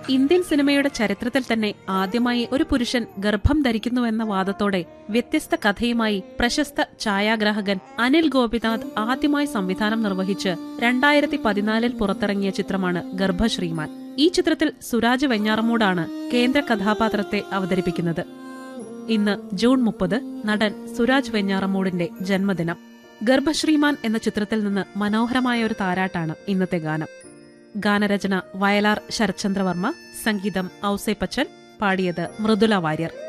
Indian സിനിമയുടെ ചരിത്രത്തിൽ തന്നെ ആദ്യമായി ഒരു പുരുഷൻ ഗർഭം ധരിക്കുന്നുവെന്ന വാദത്തോടെ വ്യത്യസ്ത കഥയുമായി പ്രശസ്ത ഛായാഗ്രാഹകൻ അനിൽ ഗോപിനാഥ് ആദ്യമായി സംവിധാനം നിർവഹിച്ച് രണ്ടായിരത്തി പതിനാലിൽ പുറത്തിറങ്ങിയ ചിത്രമാണ് ഗർഭശ്രീമാൻ ഈ ചിത്രത്തിൽ സുരാജ് വെഞ്ഞാറമൂടാണ് കേന്ദ്ര കഥാപാത്രത്തെ അവതരിപ്പിക്കുന്നത് ഇന്ന് ജൂൺ മുപ്പത് നടൻ സുരാജ് വെഞ്ഞാറമൂടിന്റെ ജന്മദിനം ഗർഭശ്രീമാൻ എന്ന ചിത്രത്തിൽ നിന്ന് മനോഹരമായ ഒരു താരാട്ടാണ് ഇന്നത്തെ ഗാനം ഗാനരചന വയലാർ ശരത്ചന്ദ്രവർമ്മ സംഗീതം ഔസേപ്പച്ചൻ പാടിയത് മൃദുല വാര്യർ